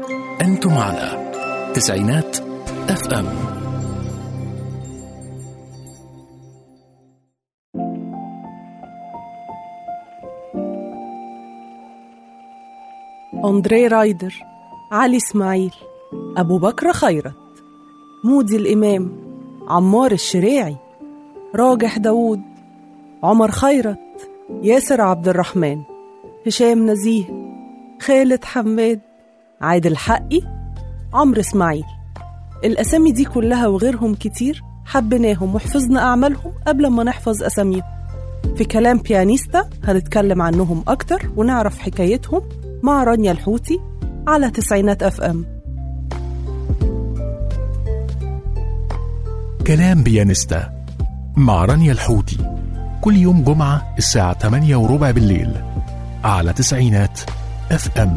أنتم على تسعينات اف ام أندري رايدر علي إسماعيل أبو بكر خيرت مودي الإمام عمار الشريعي راجح داوود عمر خيرت ياسر عبد الرحمن هشام نزيه خالد حماد عادل حقي عمرو إسماعيل الأسامي دي كلها وغيرهم كتير حبيناهم وحفظنا أعمالهم قبل ما نحفظ أساميهم في كلام بيانيستا هنتكلم عنهم أكتر ونعرف حكايتهم مع رانيا الحوتي على تسعينات أف أم كلام بيانستا مع رانيا الحوتي كل يوم جمعة الساعة 8 وربع بالليل على تسعينات اف ام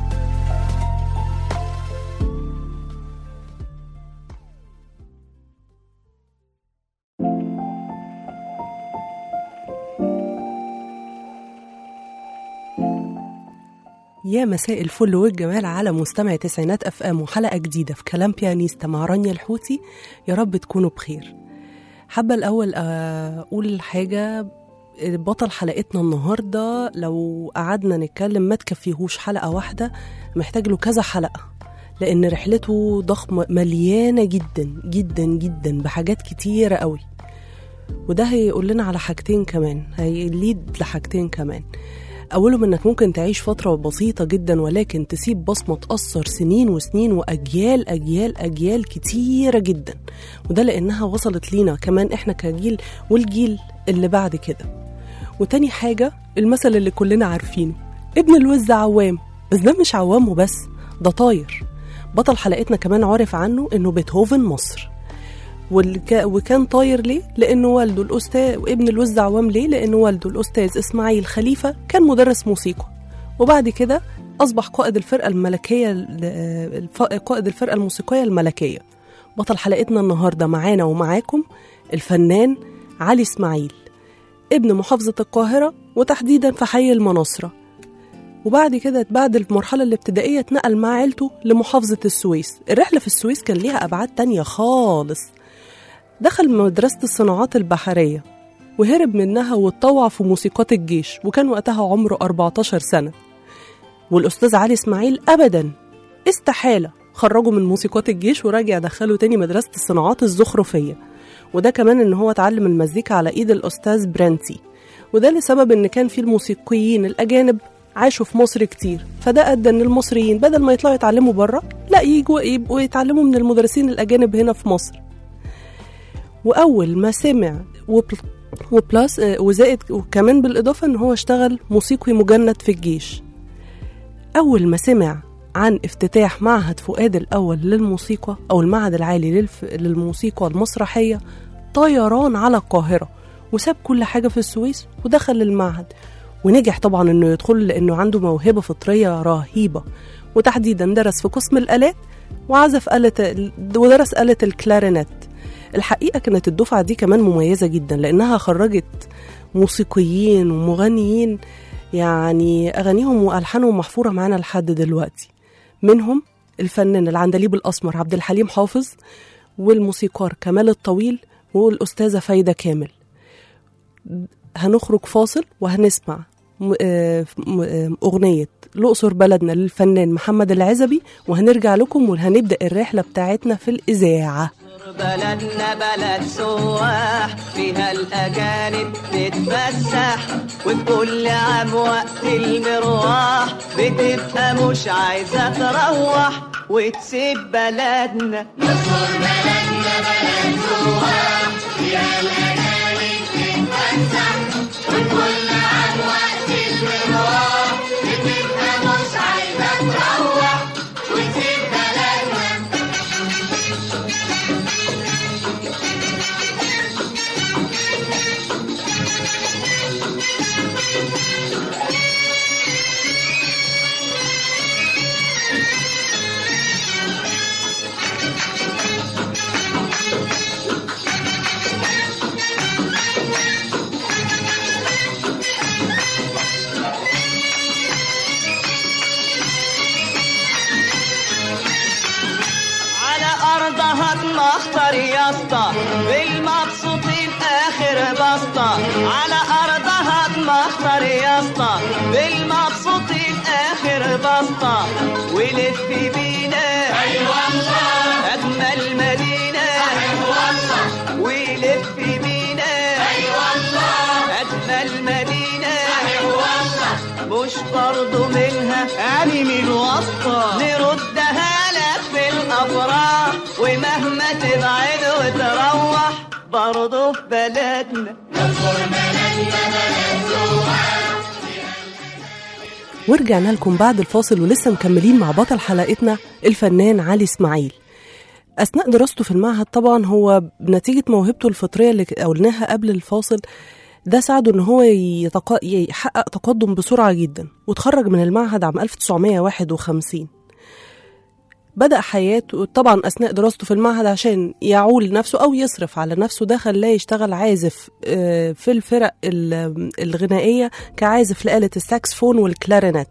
يا مساء الفل والجمال على مستمع تسعينات اف ام وحلقه جديده في كلام بيانيستا مع رانيا الحوتي يا رب تكونوا بخير حابه الاول اقول حاجه بطل حلقتنا النهارده لو قعدنا نتكلم ما تكفيهوش حلقه واحده محتاج له كذا حلقه لان رحلته ضخمه مليانه جدا جدا جدا بحاجات كتيره قوي وده هيقول لنا على حاجتين كمان هيليد لحاجتين كمان أولهم إنك ممكن تعيش فترة بسيطة جدا ولكن تسيب بصمة تأثر سنين وسنين وأجيال أجيال أجيال كتيرة جدا وده لأنها وصلت لينا كمان إحنا كجيل والجيل اللي بعد كده وتاني حاجة المثل اللي كلنا عارفينه ابن الوز عوام بس ده مش عوام وبس ده طاير بطل حلقتنا كمان عرف عنه إنه بيتهوفن مصر والك... وكان طاير ليه؟ لأنه والده الأستاذ وابن الوز عوام ليه؟ لأنه والده الأستاذ إسماعيل خليفة كان مدرس موسيقى وبعد كده أصبح قائد الفرقة الملكية الف... قائد الفرقة الموسيقية الملكية بطل حلقتنا النهاردة معانا ومعاكم الفنان علي إسماعيل ابن محافظة القاهرة وتحديدا في حي المناصرة وبعد كده بعد المرحلة الابتدائية اتنقل مع عيلته لمحافظة السويس الرحلة في السويس كان ليها أبعاد تانية خالص دخل مدرسة الصناعات البحرية وهرب منها واتطوع في موسيقات الجيش وكان وقتها عمره 14 سنة والأستاذ علي إسماعيل أبدا استحالة خرجه من موسيقات الجيش وراجع دخله تاني مدرسة الصناعات الزخرفية وده كمان إن هو اتعلم المزيكا على إيد الأستاذ برانتي وده لسبب إن كان في الموسيقيين الأجانب عاشوا في مصر كتير فده أدى إن المصريين بدل ما يطلعوا يتعلموا بره لا يجوا يبقوا يتعلموا من المدرسين الأجانب هنا في مصر واول ما سمع وبلس وزائد وكمان بالاضافه ان هو اشتغل موسيقي مجند في الجيش اول ما سمع عن افتتاح معهد فؤاد الاول للموسيقى او المعهد العالي للف... للموسيقى المسرحيه طيران على القاهره وساب كل حاجه في السويس ودخل المعهد ونجح طبعا انه يدخل لانه عنده موهبه فطريه رهيبه وتحديدا درس في قسم الالات وعزف آلة ودرس آلة الكلارينيت الحقيقه كانت الدفعه دي كمان مميزه جدا لانها خرجت موسيقيين ومغنيين يعني اغانيهم والحانهم محفوره معانا لحد دلوقتي منهم الفنان العندليب الاسمر عبد الحليم حافظ والموسيقار كمال الطويل والاستاذه فايده كامل هنخرج فاصل وهنسمع أغنية الأقصر بلدنا للفنان محمد العزبي وهنرجع لكم وهنبدأ الرحلة بتاعتنا في الإذاعة بلدنا بلد سواح فيها الأجانب تتفسح وكل عام وقت المروح بتبقى مش عايزة تروح وتسيب بلدنا مصر بلدنا بلد سواح فيها الأجانب تتفسح وكل عام وقت المروح بتبقى مش عايزة تروح وتسيب بلدنا ارضها تمخطر يا اسطى بالمبسوطين اخر بسطة على ارضها تمخطر يا اسطى بالمبسوطين اخر بسطة ولف بينا اي والله اجمل مدينة اي والله ولف بينا اي والله اجمل مدينة اي والله مش برضو منها يعني من وسطة نردها لك في الأفراح ومهما تبعد وتروح برضو في بلدنا نذكر بلدنا بلد سواح ورجعنا لكم بعد الفاصل ولسه مكملين مع بطل حلقتنا الفنان علي اسماعيل اثناء دراسته في المعهد طبعا هو بنتيجه موهبته الفطريه اللي قلناها قبل الفاصل ده ساعده ان هو يتق... يحقق تقدم بسرعه جدا وتخرج من المعهد عام 1951 بدأ حياته طبعا أثناء دراسته في المعهد عشان يعول نفسه أو يصرف على نفسه ده خلاه يشتغل عازف آه، في الفرق ال- الغنائية كعازف لآلة الساكسفون والكلارينيت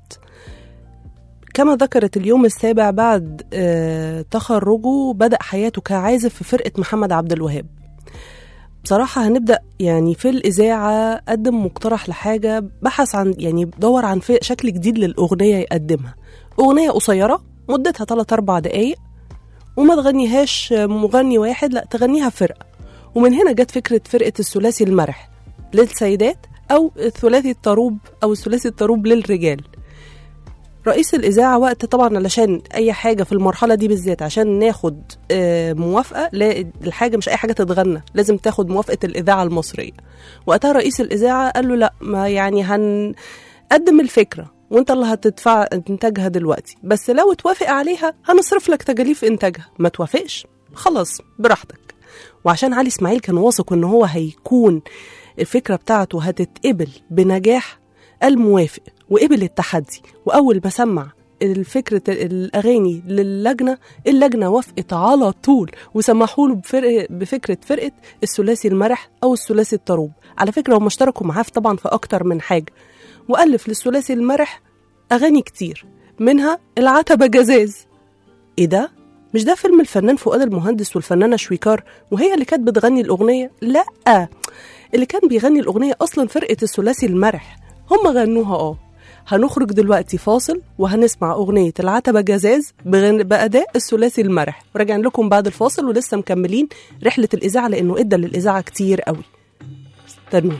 كما ذكرت اليوم السابع بعد آه، تخرجه بدأ حياته كعازف في فرقة محمد عبد الوهاب بصراحة هنبدأ يعني في الإذاعة قدم مقترح لحاجة بحث عن يعني دور عن في- شكل جديد للأغنية يقدمها أغنية قصيرة مدتها 3 4 دقايق وما تغنيهاش مغني واحد لا تغنيها فرقة ومن هنا جت فكرة فرقة الثلاثي المرح للسيدات أو الثلاثي الطروب أو الثلاثي الطروب للرجال رئيس الإذاعة وقت طبعا علشان أي حاجة في المرحلة دي بالذات عشان ناخد آه، موافقة لا الحاجة مش أي حاجة تتغنى لازم تاخد موافقة الإذاعة المصرية وقتها رئيس الإذاعة قال له لا ما يعني هنقدم الفكرة وانت اللي هتدفع انتاجها دلوقتي بس لو توافق عليها هنصرف لك تكاليف انتاجها ما توافقش خلاص براحتك وعشان علي اسماعيل كان واثق ان هو هيكون الفكرة بتاعته هتتقبل بنجاح قال موافق وقبل التحدي وأول ما سمع الفكرة الأغاني للجنة اللجنة وافقت على طول وسمحوا له بفرق بفكرة فرقة الثلاثي المرح أو الثلاثي الطروب على فكرة هم اشتركوا معاه في- طبعا في أكتر من حاجة وألف للثلاثي المرح أغاني كتير منها العتبة جزاز إيه ده؟ مش ده فيلم الفنان فؤاد المهندس والفنانة شويكار وهي اللي كانت بتغني الأغنية؟ لأ اللي كان بيغني الأغنية أصلا فرقة الثلاثي المرح هم غنوها اه هنخرج دلوقتي فاصل وهنسمع أغنية العتبة جزاز بغن... بأداء الثلاثي المرح وراجعين لكم بعد الفاصل ولسه مكملين رحلة الإذاعة لأنه إدى للإذاعة كتير قوي استنونا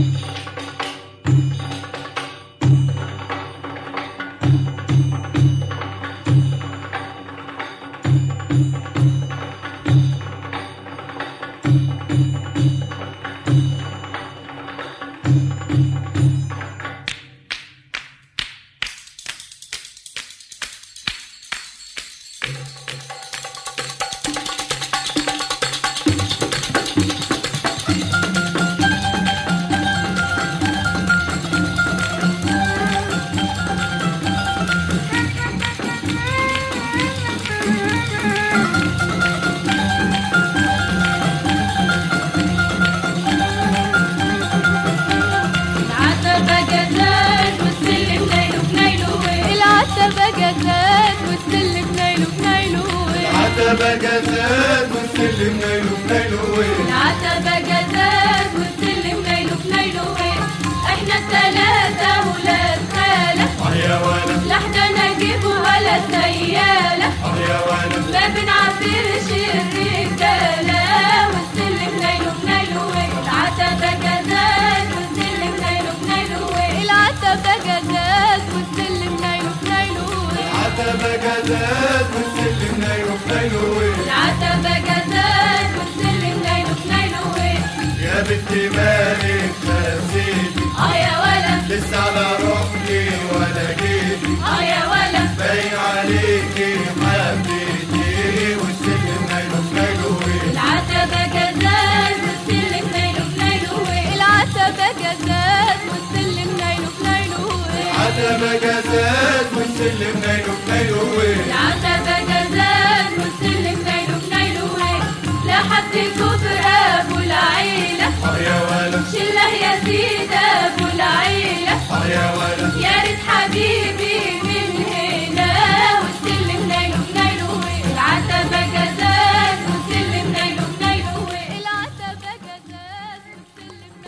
العتبة جزات والسلم نايله بنايله العتبة جزات والسلم نايله بنايله عتبة جزات والسلم نايله بنايله العتبة جزات والسلم نايله بنايله احنا التلاتة ولاد خالة اه يا ولد لا احنا نجيب ولا سيالة اه يا ولد ما بنعبرش الرجالة والسلم نايله بنايله العتبة جزات والسلم نايله بنايله العتبة جزات والسلم نايله بنايله عتبة جزات والسلم نايله بنايله العتبة جزات والسلم نايله بنايله يا بنت مالك نسيتي اه يا ولد لسه على روحي ولا جيتي اه يا ولد باين عليكي حبيتي والسلم نايله بنايله العتبة جزات والسلم نايله بنايله العتبة جزات والسلم نايله بنايله عتبة جزات والسلم نايله بنايله العتبة جزات والسلم نايله بنايله لا حد كفر ابو العيلة اه يا ولد شله يا سيد ابو العيلة اه يا ولد يا ريت حبيبي من هنا والسلم نايله بنايله العتبة جزات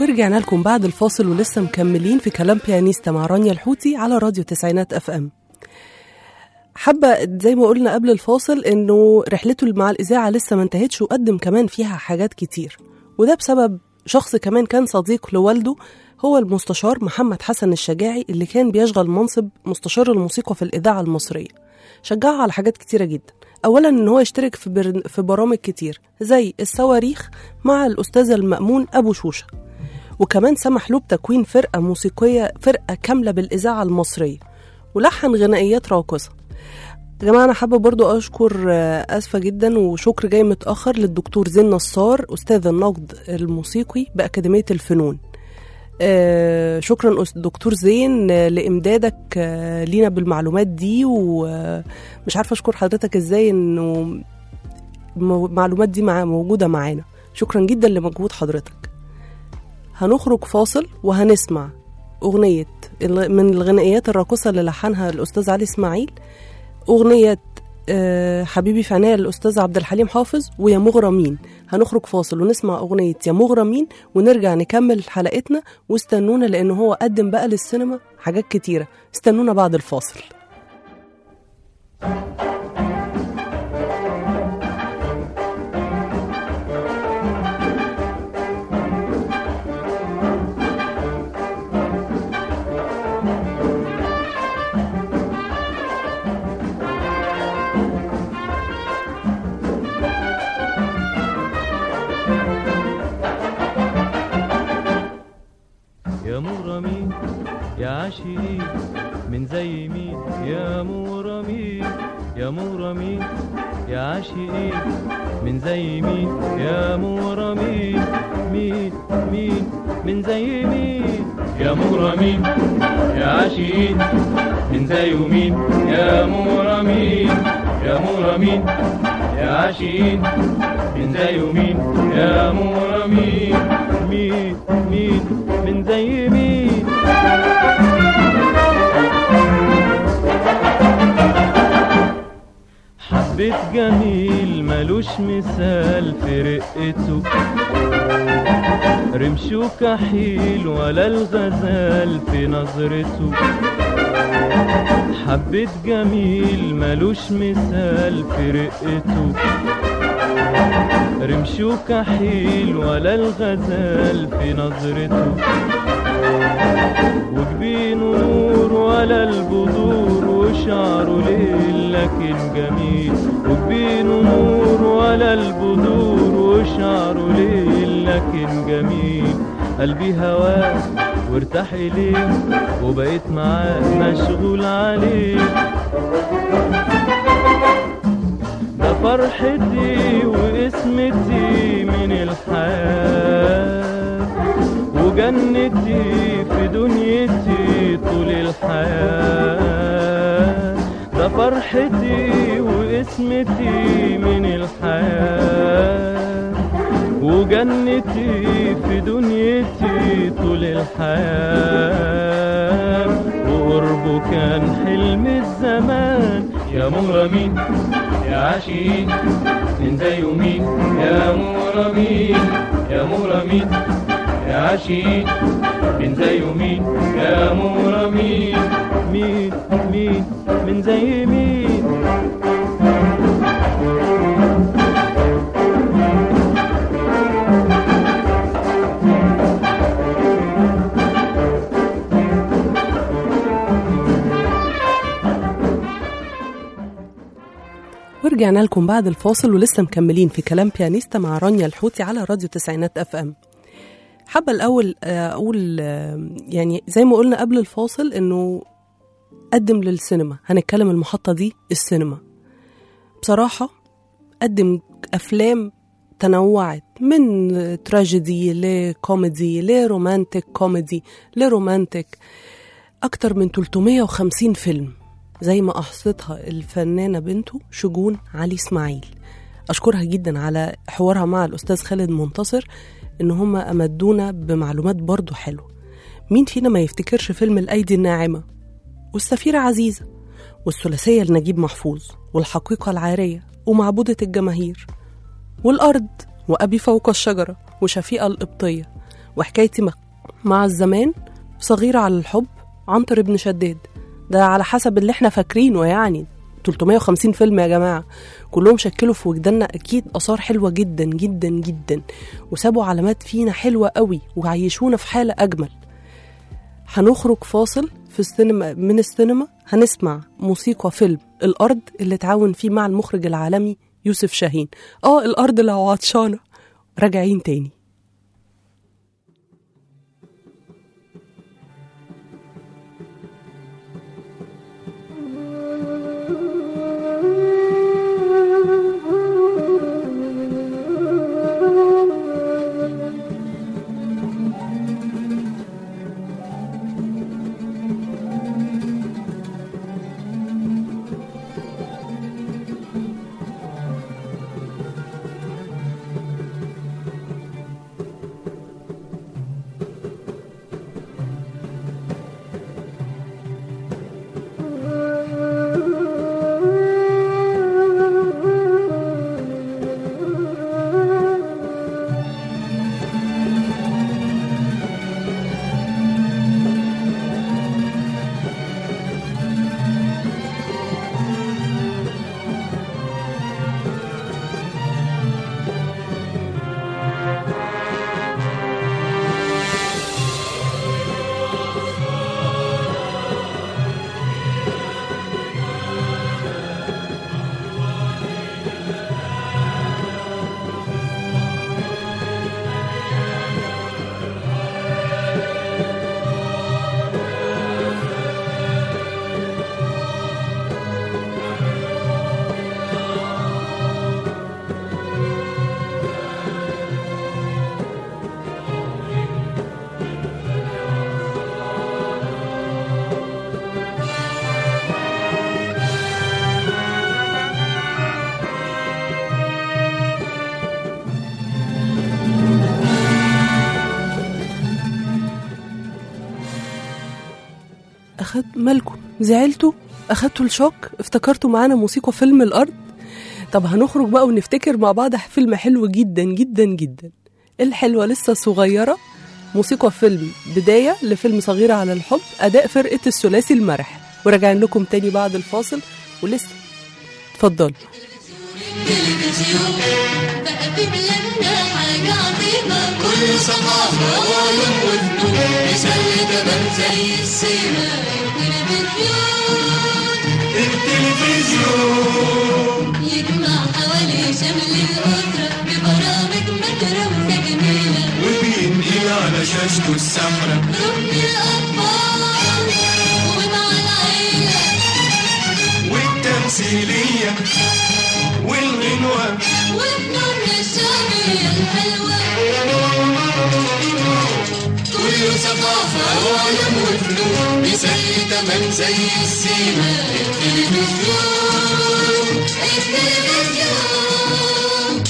ورجعنا لكم بعد الفاصل ولسه مكملين في كلام بيانيستا مع رانيا الحوتي على راديو تسعينات اف ام حابة زي ما قلنا قبل الفاصل انه رحلته مع الاذاعة لسه ما انتهتش وقدم كمان فيها حاجات كتير وده بسبب شخص كمان كان صديق لوالده هو المستشار محمد حسن الشجاعي اللي كان بيشغل منصب مستشار الموسيقى في الإذاعة المصرية شجعه على حاجات كتيرة جدا أولا إن هو يشترك في, بر... في برامج كتير زي الصواريخ مع الأستاذ المأمون أبو شوشة وكمان سمح له بتكوين فرقة موسيقية فرقة كاملة بالإذاعة المصرية ولحن غنائيات راقصة يا جماعة أنا حابة برضو أشكر آه، أسفة جدا وشكر جاي متأخر للدكتور زين نصار أستاذ النقد الموسيقي بأكاديمية الفنون آه، شكرا أس- دكتور زين آه، لإمدادك آه، لينا بالمعلومات دي ومش عارفة أشكر حضرتك إزاي إنه المعلومات دي مع موجودة معانا شكرا جدا لمجهود حضرتك هنخرج فاصل وهنسمع أغنية ال- من الغنائيات الراقصة اللي لحنها الأستاذ علي إسماعيل أغنية آه، حبيبي في عناية للأستاذ عبد الحليم حافظ ويا مغرمين هنخرج فاصل ونسمع أغنية يا مغرمين ونرجع نكمل حلقتنا واستنونا لأنه هو قدم بقى للسينما حاجات كتيرة استنونا بعد الفاصل يا مغرمين يا عاشقين من زي مين يا مغرمين يا مغرمين يا عاشقين من زي مين يا مغرمين مين مين من زي مين يا مغرمين يا عاشقين من زي مين يا مغرمين يا مغرمين يا عاشقين من زي مين يا مغرمين مين مين من زي مين حبيت جميل ملوش مثال في رقته رمشه كحيل ولا الغزال في نظرته حبيت جميل ملوش مثال في رقته رمشه كحيل ولا الغزال في نظرته وجبينه نور ولا البذور وشعره ليل لكن جميل وجبينه نور ولا البذور وشعره ليل لكن جميل قلبي هواه وارتاح إليه وبقيت معاه مشغول عليه ده فرحتي واسمتي من الحياة وجنتي في دنيتي طول الحياة ده فرحتي واسمتي من الحياة وجنتي في دنيتي طول الحياة وقربه كان حلم الزمان يا مغرمين يا عاشقين من زي مين يا مغرمين يا مغرمين يا عاشقين من زي مين يا مغرمين مين مين من زي مين ورجعنا لكم بعد الفاصل ولسه مكملين في كلام بيانيستا مع رانيا الحوتي على راديو تسعينات اف ام حابة الأول آه، أقول آه، يعني زي ما قلنا قبل الفاصل إنه قدم للسينما هنتكلم المحطة دي السينما بصراحة قدم أفلام تنوعت من تراجيدي لكوميدي لرومانتك كوميدي لرومانتك أكتر من 350 فيلم زي ما أحصتها الفنانة بنته شجون علي إسماعيل أشكرها جدا على حوارها مع الأستاذ خالد منتصر إن هم أمدونا بمعلومات برضو حلوة مين فينا ما يفتكرش فيلم الأيدي الناعمة والسفيرة عزيزة والثلاثية لنجيب محفوظ والحقيقة العارية ومعبودة الجماهير والأرض وأبي فوق الشجرة وشفيقة القبطية وحكايتي مع- مع الزمان صغيرة على الحب عنتر ابن شداد ده على حسب اللي احنا فاكرينه يعني 350 فيلم يا جماعة كلهم شكلوا في وجداننا أكيد آثار حلوة جدا جدا جدا وسابوا علامات فينا حلوة قوي وعيشونا في حالة أجمل هنخرج فاصل في السينما من السينما هنسمع موسيقى فيلم الأرض اللي تعاون فيه مع المخرج العالمي يوسف شاهين اه الأرض لو عطشانة راجعين تاني أخد مالكم زعلتوا أخدتوا الشوك افتكرتوا معانا موسيقى فيلم الأرض طب هنخرج بقى ونفتكر مع بعض فيلم حلو جدا جدا جدا الحلوة لسه صغيرة موسيقى فيلم بداية لفيلم صغيرة على الحب أداء فرقة الثلاثي المرح وراجعين لكم تاني بعد الفاصل ولسه اتفضلوا تلفزيون بقى في بلادنا حاجة عظيمة كل ثقافة وعلوم وفنون يسلي جبل زي السيما التلفزيون يجمع حوالي شمل الأسرة ببرامج متروسة جميلة وبينقل على شاشته السمرة ركن الأطفال ومع العيلة والتمثيلية والغنوة وفنون الشعبية الحلوة كله ثقافة وعلم وفنون بيسلي تمن زي السيما التلفزيون التلفزيون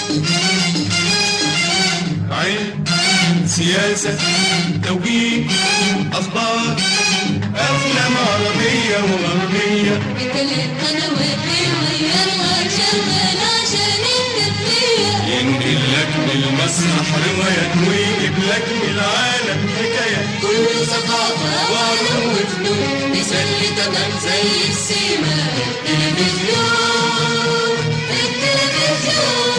علم سياسة توجيه أخبار أفلام عربية وغربية بكل القنوات حلوة يلا شغل عشان التسلية ينقل لك من المسرح رواية ويجيب لك من العالم حكاية كله ثقافة وعلم وفنون بيسلي تمن زي السيما التلفزيون التلفزيون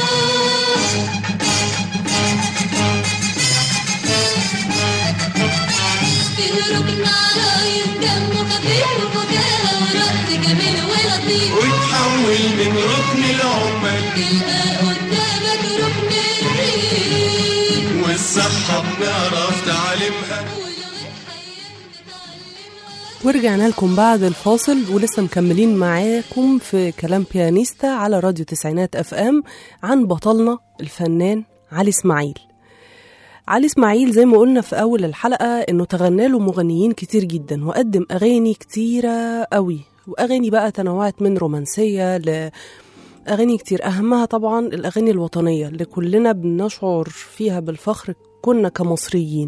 فيه ركن عرايس دمه خفيف وفكاهة ورقص جميل ولطيف وتحول من ركن العمال تلقى قدامك ركن الريف والصحة بنعرف تعلمها ولغة حياة نتعلمها ورجعنا لكم بعد الفاصل ولسه مكملين معاكم في كلام بيانيستا على راديو تسعينات اف ام عن بطلنا الفنان علي اسماعيل علي اسماعيل زي ما قلنا في اول الحلقه انه تغنى له مغنيين كتير جدا وقدم اغاني كتيره قوي واغاني بقى تنوعت من رومانسيه ل أغاني كتير أهمها طبعا الأغاني الوطنية اللي كلنا بنشعر فيها بالفخر كنا كمصريين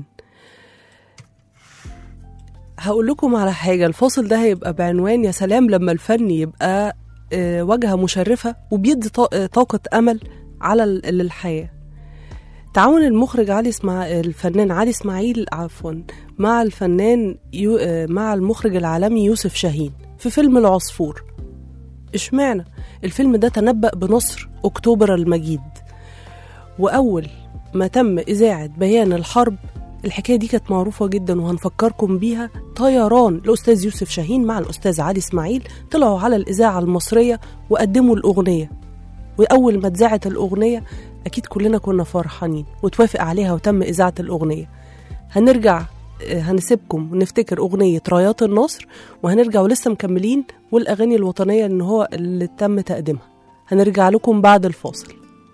هقول لكم على حاجة الفاصل ده هيبقى بعنوان يا سلام لما الفن يبقى آه، واجهة مشرفة وبيدي طا- آه، طاقة أمل على ال- للحياة تعاون المخرج علي اسمع الفنان علي اسماعيل عفوا مع الفنان يو... آه، مع المخرج العالمي يوسف شاهين في فيلم العصفور اشمعنى الفيلم ده تنبأ بنصر أكتوبر المجيد وأول ما تم إذاعة بيان الحرب الحكاية دي كانت معروفة جدا وهنفكركم بيها طيران الأستاذ يوسف شاهين مع الأستاذ علي إسماعيل طلعوا على الإذاعة المصرية وقدموا الأغنية وأول ما اتذاعت الأغنية أكيد كلنا كنا فرحانين وتوافق عليها وتم إذاعة الأغنية هنرجع آه، هنسيبكم ونفتكر أغنية رايات النصر وهنرجع ولسه مكملين والأغاني الوطنية إن هو اللي تم تقديمها هنرجع لكم بعد الفاصل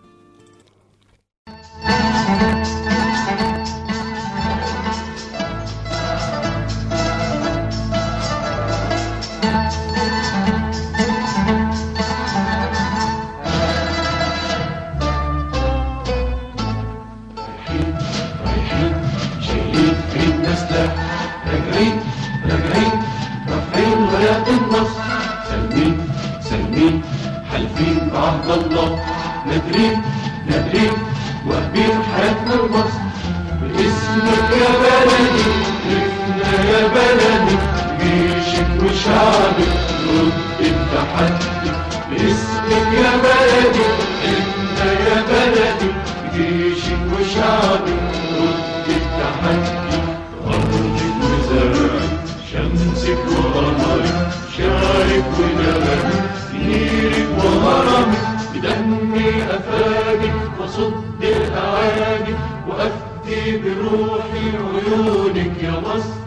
شايلين في ايدنا سلاح راجعين راجعين رافعين رايات النصر سالمين سالمين حالفين بعهد الله نادرين نادرين واهبين حياتنا لمصر باسمك يا بلدي وقفنا يا بلدي جيشك وشعبك رد التحدي باسمك يا بلدي وقفنا يا بلدي جيشك وشعبك رد التحدي أرضك وزرعك شمسك وقمرك شعرك ونغمك نيرك وهرمك بدم أفادك وصد الأعادي وأفتي بروحي عيونك يا مصر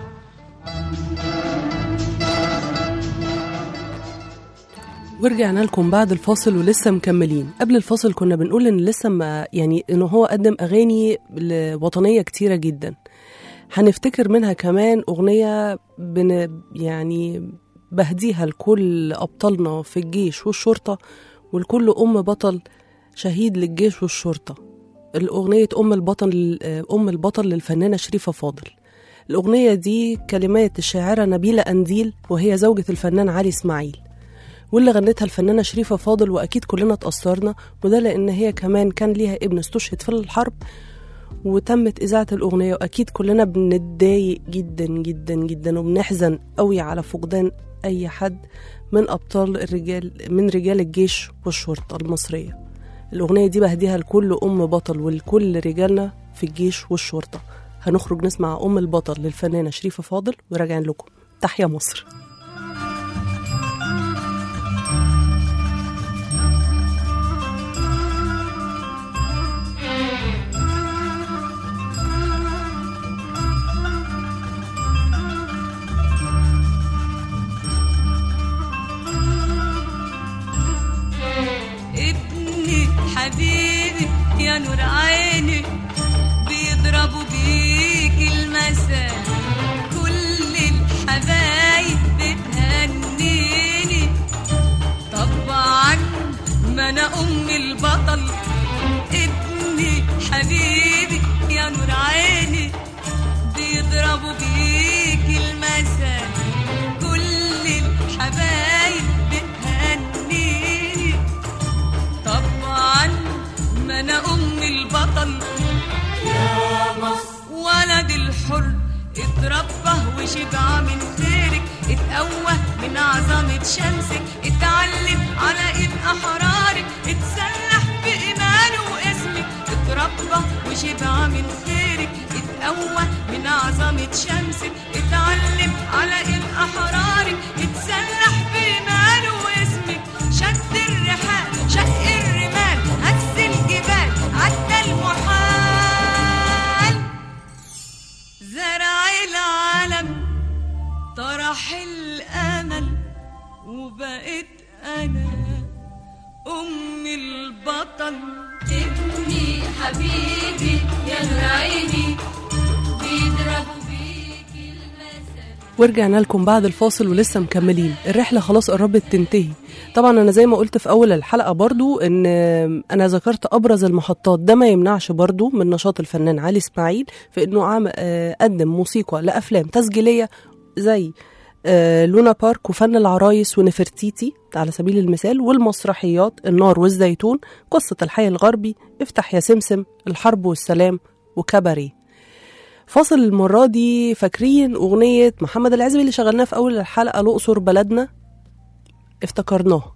ورجعنا لكم بعد الفاصل ولسه مكملين قبل الفاصل كنا بنقول ان لسه ما يعني ان هو قدم اغاني ل- وطنيه كتيره جدا هنفتكر منها كمان اغنيه بن يعني بهديها لكل ابطالنا في الجيش والشرطه ولكل ام بطل شهيد للجيش والشرطه الاغنيه ام البطل ام البطل للفنانه شريفه فاضل الاغنيه دي كلمات الشاعره نبيله انديل وهي زوجة الفنان علي اسماعيل واللي غنتها الفنانة شريفة فاضل وأكيد كلنا اتأثرنا وده لأن هي كمان كان ليها ابن استشهد في الحرب وتمت إذاعة الأغنية وأكيد كلنا بنتضايق جدا جدا جدا وبنحزن قوي على فقدان أي حد من أبطال الرجال من رجال الجيش والشرطة المصرية الأغنية دي بهديها لكل أم بطل ولكل رجالنا في الجيش والشرطة هنخرج نسمع أم البطل للفنانة شريفة فاضل وراجعين لكم تحيا مصر ابني حبيبي يا نور عيني بيضربوا بيك المثل كل الحبايب بتهنيني طبعا ما انا ام البطل ابني حبيبي يا نور عيني بيضربوا بيك المثل كل الحبايب بتهنيني طبعا ما انا ام البطل يا مصر ولد الحر اتربى وشبع من خيرك اتقوى من عظمة شمسك اتعلم على ايد احرارك اتسلح بإيمانه واسمك اتربى وشبع من خيرك اتقوى من عظمة شمسك اتعلم على ايد احرارك اتسلح بإيمانه واسمك شد الرحال شق الرمال هز الجبال عدى المحال زرع العالم طرح الامل وبقيت انا ام البطل ابني حبيبي يا نور عيني بيضربوا بيك المثل ورجعنا لكم بعد الفاصل ولسه مكملين الرحلة خلاص قربت تنتهي طبعا أنا زي ما قلت في أول الحلقة برضو إن أنا ذكرت أبرز المحطات ده ما يمنعش برضو من نشاط الفنان علي إسماعيل في إنه عام آه، قدم موسيقى لأفلام تسجيلية زي آه، لونا بارك وفن العرايس ونفرتيتي على سبيل المثال والمسرحيات النار والزيتون قصة الحي الغربي افتح يا سمسم الحرب والسلام وكباري فاصل المرة دي فاكرين أغنية محمد العزبي اللي شغلناها في أول الحلقة الأقصر بلدنا افتكرناها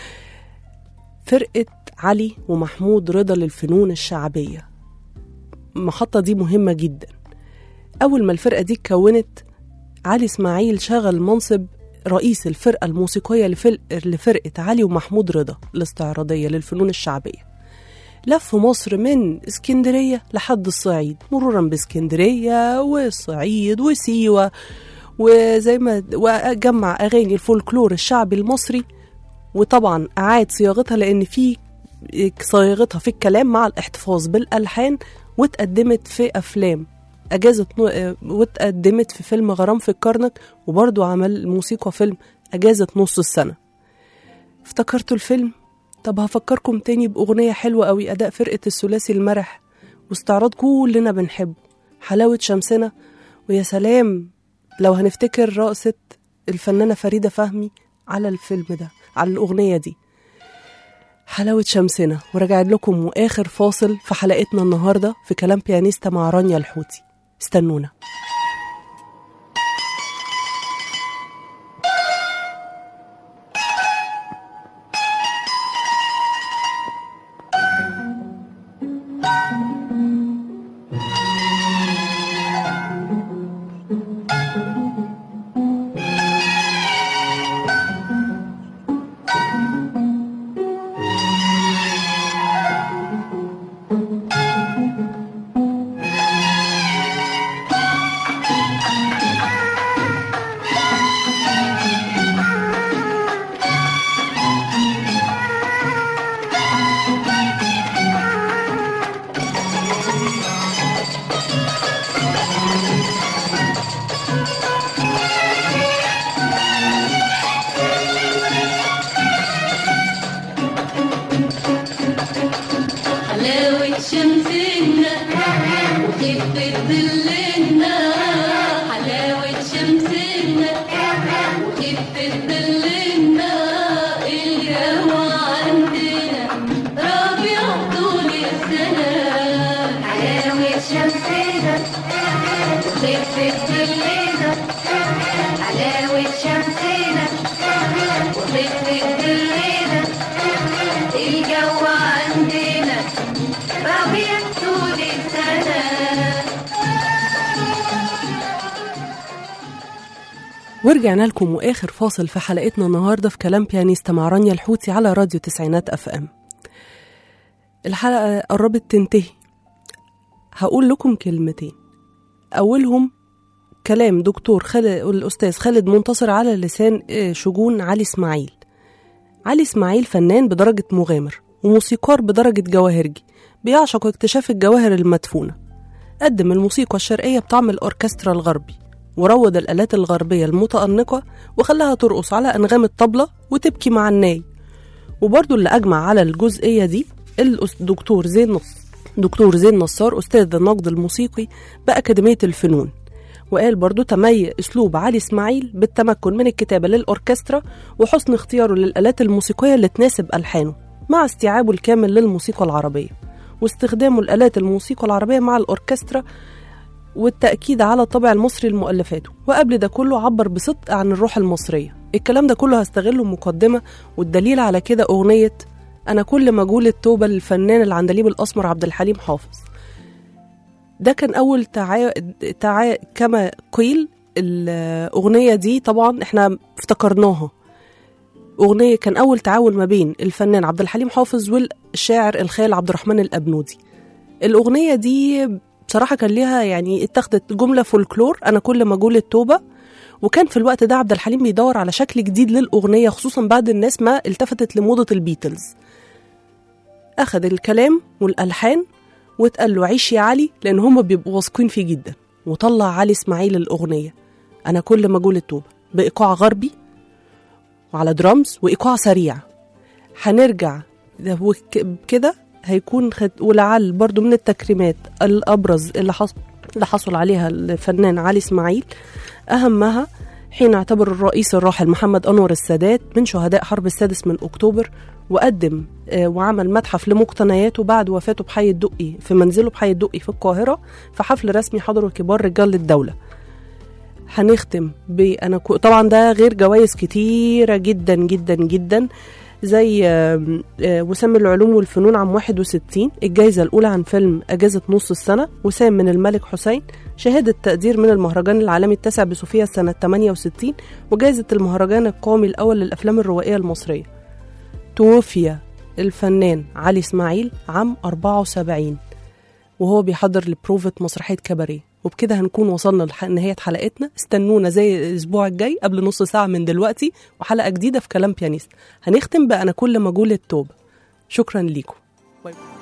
فرقة علي ومحمود رضا للفنون الشعبية المحطة دي مهمة جدا أول ما الفرقة دي اتكونت علي إسماعيل شغل منصب رئيس الفرقة الموسيقية لفل- لفرقة علي ومحمود رضا الاستعراضية للفنون الشعبية لف مصر من اسكندرية لحد الصعيد مرورا باسكندرية والصعيد وسيوة وزي ما وجمع أغاني الفولكلور الشعبي المصري وطبعا أعاد صياغتها لأن في صياغتها في الكلام مع الاحتفاظ بالألحان واتقدمت في أفلام أجازت نو... واتقدمت في فيلم غرام في الكرنك وبرضو عمل موسيقى فيلم أجازة نص السنة افتكرتوا الفيلم؟ طب هفكركم تاني بأغنية حلوة قوي أداء فرقة الثلاثي المرح واستعراض كلنا بنحبه حلاوة شمسنا ويا سلام لو هنفتكر رقصة الفنانة فريدة فهمي على الفيلم ده على الأغنية دي حلاوة شمسنا ورجعت لكم وآخر فاصل في حلقتنا النهاردة في كلام بيانيستا مع رانيا الحوتي استنونا حلاوة شمسنا وخفة ظلنا حلاوة شمسنا وخفة ظلنا الجو عندنا ربيع طول السنة حلاوة شمسنا وخفة ظلنا حلاوة شمسنا وخفة ظلنا الجو عندنا ربيع طول السنة ورجعنا لكم واخر فاصل في حلقتنا النهارده في كلام بيانيستا مع رانيا الحوتي على راديو تسعينات اف ام الحلقه قربت تنتهي هقول لكم كلمتين اولهم كلام دكتور خالد الاستاذ خالد منتصر على لسان آه، شجون علي اسماعيل علي اسماعيل فنان بدرجه مغامر وموسيقار بدرجه جواهرجي بيعشق اكتشاف الجواهر المدفونه قدم الموسيقى الشرقيه بطعم الاوركسترا الغربي وروض الآلات الغربية المتأنقة وخلاها ترقص على أنغام الطبلة وتبكي مع الناي وبرضو اللي أجمع على الجزئية دي الدكتور زين نص دكتور زين نصار أستاذ النقد الموسيقي بأكاديمية الفنون وقال برضو تميز أسلوب علي إسماعيل بالتمكن من الكتابة للأوركسترا وحسن اختياره للآلات الموسيقية اللي تناسب ألحانه مع استيعابه الكامل للموسيقى العربية واستخدامه الآلات الموسيقى العربية مع الأوركسترا والتأكيد على الطابع المصري لمؤلفاته وقبل ده كله عبر بصدق عن الروح المصرية الكلام ده كله هستغله مقدمة والدليل على كده أغنية أنا كل ما أقول التوبة للفنان العندليب الأسمر عبد الحليم حافظ ده كان أول تعا... تعا... كما قيل الأغنية دي طبعا احنا افتكرناها أغنية كان أول تعاون ما بين الفنان عبد الحليم حافظ والشاعر الخال عبد الرحمن الأبنودي الأغنية دي بصراحة كان ليها يعني اتخذت جملة فولكلور أنا كل ما أقول التوبة وكان في الوقت ده عبد الحليم بيدور على شكل جديد للأغنية خصوصا بعد الناس ما التفتت لموضة البيتلز أخذ الكلام والألحان واتقال له عيش يا علي لأن هم بيبقوا واثقين فيه جدا وطلع علي إسماعيل الأغنية أنا كل ما أقول التوبة بإيقاع غربي وعلى درامز وإيقاع سريع هنرجع ده وك- كده هيكون خد... ولعل برضو من التكريمات الأبرز اللي حصل اللي حصل عليها الفنان علي إسماعيل أهمها حين اعتبر الرئيس الراحل محمد أنور السادات من شهداء حرب السادس من أكتوبر وقدم آه، وعمل متحف لمقتنياته بعد وفاته بحي الدقي في منزله بحي الدقي في القاهرة في حفل رسمي حضره كبار رجال الدولة هنختم ب انا كو... طبعا ده غير جوائز كتيره جدا جدا جدا زي آم، آه، وسام العلوم والفنون عام 61 الجائزة الأولى عن فيلم أجازة نص السنة وسام من الملك حسين شهادة تقدير من المهرجان العالمي التاسع بصوفيا سنة 68 وجائزة المهرجان القومي الأول للأفلام الروائية المصرية توفي الفنان علي إسماعيل عام 74 وهو بيحضر لبروفة مسرحية كباريه وبكده هنكون وصلنا لنهاية حلقتنا استنونا زي الأسبوع الجاي قبل نص ساعة من دلوقتي وحلقة جديدة في كلام بيانيست هنختم بأنا كل مجهول التوبة شكرا ليكم باي باي.